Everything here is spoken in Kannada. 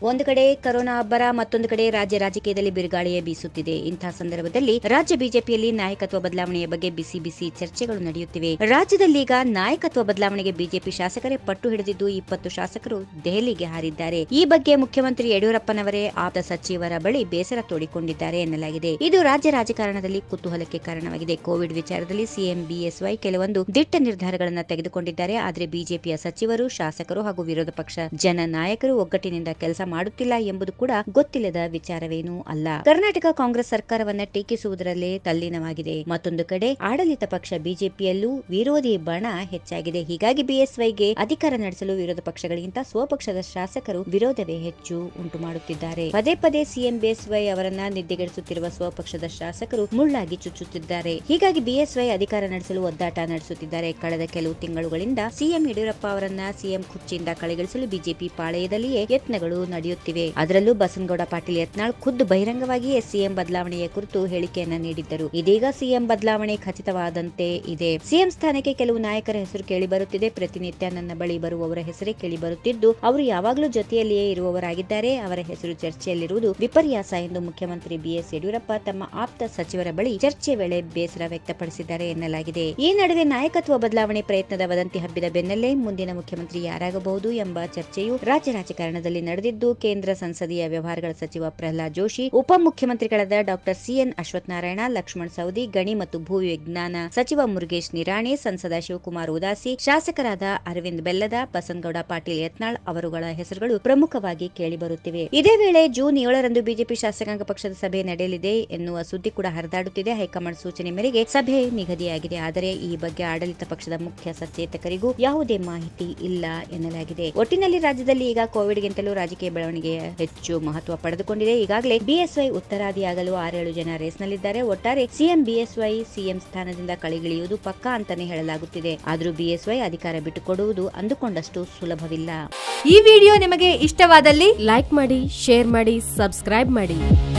ಒಂದು ಕಡೆ ಕರೋನಾ ಅಬ್ಬರ ಮತ್ತೊಂದು ಕಡೆ ರಾಜ್ಯ ರಾಜಕೀಯದಲ್ಲಿ ಬಿರುಗಾಳಿಯೇ ಬೀಸುತ್ತಿದೆ ಇಂತಹ ಸಂದರ್ಭದಲ್ಲಿ ರಾಜ್ಯ ಬಿಜೆಪಿಯಲ್ಲಿ ನಾಯಕತ್ವ ಬದಲಾವಣೆಯ ಬಗ್ಗೆ ಬಿಸಿ ಬಿಸಿ ಚರ್ಚೆಗಳು ನಡೆಯುತ್ತಿವೆ ರಾಜ್ಯದಲ್ಲೀಗ ನಾಯಕತ್ವ ಬದಲಾವಣೆಗೆ ಬಿಜೆಪಿ ಶಾಸಕರೇ ಪಟ್ಟು ಹಿಡಿದಿದ್ದು ಇಪ್ಪತ್ತು ಶಾಸಕರು ದೆಹಲಿಗೆ ಹಾರಿದ್ದಾರೆ ಈ ಬಗ್ಗೆ ಮುಖ್ಯಮಂತ್ರಿ ಯಡಿಯೂರಪ್ಪನವರೇ ಆಪ್ತ ಸಚಿವರ ಬಳಿ ಬೇಸರ ತೋಡಿಕೊಂಡಿದ್ದಾರೆ ಎನ್ನಲಾಗಿದೆ ಇದು ರಾಜ್ಯ ರಾಜಕಾರಣದಲ್ಲಿ ಕುತೂಹಲಕ್ಕೆ ಕಾರಣವಾಗಿದೆ ಕೋವಿಡ್ ವಿಚಾರದಲ್ಲಿ ಸಿಎಂ ಬಿಎಸ್ವೈ ಕೆಲವೊಂದು ದಿಟ್ಟ ನಿರ್ಧಾರಗಳನ್ನು ತೆಗೆದುಕೊಂಡಿದ್ದಾರೆ ಆದರೆ ಬಿಜೆಪಿಯ ಸಚಿವರು ಶಾಸಕರು ಹಾಗೂ ವಿರೋಧ ಪಕ್ಷ ಜನ ನಾಯಕರು ಒಗ್ಗಟ್ಟಿನಿಂದ ಕೆಲಸ ಮಾಡುತ್ತಿಲ್ಲ ಎಂಬುದು ಕೂಡ ಗೊತ್ತಿಲ್ಲದ ವಿಚಾರವೇನೂ ಅಲ್ಲ ಕರ್ನಾಟಕ ಕಾಂಗ್ರೆಸ್ ಸರ್ಕಾರವನ್ನ ಟೀಕಿಸುವುದರಲ್ಲೇ ತಲ್ಲೀನವಾಗಿದೆ ಮತ್ತೊಂದು ಕಡೆ ಆಡಳಿತ ಪಕ್ಷ ಬಿಜೆಪಿಯಲ್ಲೂ ವಿರೋಧಿ ಬಣ ಹೆಚ್ಚಾಗಿದೆ ಹೀಗಾಗಿ ಬಿಎಸ್ವೈಗೆ ಅಧಿಕಾರ ನಡೆಸಲು ವಿರೋಧ ಪಕ್ಷಗಳಿಗಿಂತ ಸ್ವಪಕ್ಷದ ಶಾಸಕರು ವಿರೋಧವೇ ಹೆಚ್ಚು ಉಂಟು ಮಾಡುತ್ತಿದ್ದಾರೆ ಪದೇ ಪದೇ ಸಿಎಂ ಬಿಎಸ್ವೈ ಅವರನ್ನ ನಿದ್ದೆಗೆಡಿಸುತ್ತಿರುವ ಸ್ವಪಕ್ಷದ ಶಾಸಕರು ಮುಳ್ಳಾಗಿ ಚುಚ್ಚುತ್ತಿದ್ದಾರೆ ಹೀಗಾಗಿ ಬಿಎಸ್ವೈ ಅಧಿಕಾರ ನಡೆಸಲು ಒದ್ದಾಟ ನಡೆಸುತ್ತಿದ್ದಾರೆ ಕಳೆದ ಕೆಲವು ತಿಂಗಳುಗಳಿಂದ ಸಿಎಂ ಯಡಿಯೂರಪ್ಪ ಅವರನ್ನ ಸಿಎಂ ಕುರ್ಚಿಯಿಂದ ಕಳೆಗಿಳಿಸಲು ಬಿಜೆಪಿ ಪಾಳೆಯದಲ್ಲಿಯೇ ಯತ್ನಗಳು ನಡೆಯುತ್ತಿವೆ ಅದರಲ್ಲೂ ಬಸನಗೌಡ ಪಾಟೀಲ್ ಯತ್ನಾಳ್ ಖುದ್ದು ಬಹಿರಂಗವಾಗಿಯೇ ಸಿಎಂ ಬದಲಾವಣೆಯ ಕುರಿತು ಹೇಳಿಕೆಯನ್ನ ನೀಡಿದ್ದರು ಇದೀಗ ಸಿಎಂ ಬದಲಾವಣೆ ಖಚಿತವಾದಂತೆ ಇದೆ ಸಿಎಂ ಸ್ಥಾನಕ್ಕೆ ಕೆಲವು ನಾಯಕರ ಹೆಸರು ಕೇಳಿ ಬರುತ್ತಿದೆ ಪ್ರತಿನಿತ್ಯ ನನ್ನ ಬಳಿ ಬರುವವರ ಹೆಸರೇ ಕೇಳಿ ಬರುತ್ತಿದ್ದು ಅವರು ಯಾವಾಗಲೂ ಜೊತೆಯಲ್ಲಿಯೇ ಇರುವವರಾಗಿದ್ದಾರೆ ಅವರ ಹೆಸರು ಚರ್ಚೆಯಲ್ಲಿರುವುದು ವಿಪರ್ಯಾಸ ಎಂದು ಮುಖ್ಯಮಂತ್ರಿ ಬಿಎಸ್ ಯಡಿಯೂರಪ್ಪ ತಮ್ಮ ಆಪ್ತ ಸಚಿವರ ಬಳಿ ಚರ್ಚೆ ವೇಳೆ ಬೇಸರ ವ್ಯಕ್ತಪಡಿಸಿದ್ದಾರೆ ಎನ್ನಲಾಗಿದೆ ಈ ನಡುವೆ ನಾಯಕತ್ವ ಬದಲಾವಣೆ ಪ್ರಯತ್ನದ ವದಂತಿ ಹಬ್ಬಿದ ಬೆನ್ನಲ್ಲೇ ಮುಂದಿನ ಮುಖ್ಯಮಂತ್ರಿ ಯಾರಾಗಬಹುದು ಎಂಬ ಚರ್ಚೆಯು ರಾಜ್ಯ ರಾಜಕಾರಣದಲ್ಲಿ ನಡೆದಿದ್ದು ಕೇಂದ್ರ ಸಂಸದೀಯ ವ್ಯವಹಾರಗಳ ಸಚಿವ ಪ್ರಹ್ಲಾದ್ ಜೋಶಿ ಉಪಮುಖ್ಯಮಂತ್ರಿಗಳಾದ ಡಾಕ್ಟರ್ ಸಿಎನ್ ಅಶ್ವತ್ಥನಾರಾಯಣ ಲಕ್ಷ್ಮಣ್ ಸವದಿ ಗಣಿ ಮತ್ತು ಭೂ ವಿಜ್ಞಾನ ಸಚಿವ ಮುರುಗೇಶ್ ನಿರಾಣಿ ಸಂಸದ ಶಿವಕುಮಾರ್ ಉದಾಸಿ ಶಾಸಕರಾದ ಅರವಿಂದ್ ಬೆಲ್ಲದ ಬಸನಗೌಡ ಪಾಟೀಲ್ ಯತ್ನಾಳ್ ಅವರುಗಳ ಹೆಸರುಗಳು ಪ್ರಮುಖವಾಗಿ ಕೇಳಿಬರುತ್ತಿವೆ ಇದೇ ವೇಳೆ ಜೂನ್ ಏಳರಂದು ಬಿಜೆಪಿ ಶಾಸಕಾಂಗ ಪಕ್ಷದ ಸಭೆ ನಡೆಯಲಿದೆ ಎನ್ನುವ ಸುದ್ದಿ ಕೂಡ ಹರಿದಾಡುತ್ತಿದೆ ಹೈಕಮಾಂಡ್ ಸೂಚನೆ ಮೇರೆಗೆ ಸಭೆ ನಿಗದಿಯಾಗಿದೆ ಆದರೆ ಈ ಬಗ್ಗೆ ಆಡಳಿತ ಪಕ್ಷದ ಮುಖ್ಯ ಸಚೇತಕರಿಗೂ ಯಾವುದೇ ಮಾಹಿತಿ ಇಲ್ಲ ಎನ್ನಲಾಗಿದೆ ಒಟ್ಟಿನಲ್ಲಿ ರಾಜ್ಯದಲ್ಲಿ ಈಗ ಕೋವಿಡ್ಗಿಂತಲೂ ರಾಜಕೀಯ ಬೆಳವಣಿಗೆ ಹೆಚ್ಚು ಮಹತ್ವ ಪಡೆದುಕೊಂಡಿದೆ ಈಗಾಗಲೇ ಬಿಎಸ್ವೈ ಉತ್ತರಾದಿಯಾಗಲು ಆರೇಳು ಜನ ರೇಸ್ನಲ್ಲಿದ್ದಾರೆ ಒಟ್ಟಾರೆ ಸಿಎಂ ಬಿಎಸ್ವೈ ಸಿಎಂ ಸ್ಥಾನದಿಂದ ಕಳೆಗಿಳಿಯುವುದು ಪಕ್ಕಾ ಅಂತಾನೆ ಹೇಳಲಾಗುತ್ತಿದೆ ಆದರೂ ಬಿಎಸ್ವೈ ಅಧಿಕಾರ ಬಿಟ್ಟುಕೊಡುವುದು ಅಂದುಕೊಂಡಷ್ಟು ಸುಲಭವಿಲ್ಲ ಈ ವಿಡಿಯೋ ನಿಮಗೆ ಇಷ್ಟವಾದಲ್ಲಿ ಲೈಕ್ ಮಾಡಿ ಶೇರ್ ಮಾಡಿ ಸಬ್ಸ್ಕ್ರೈಬ್ ಮಾಡಿ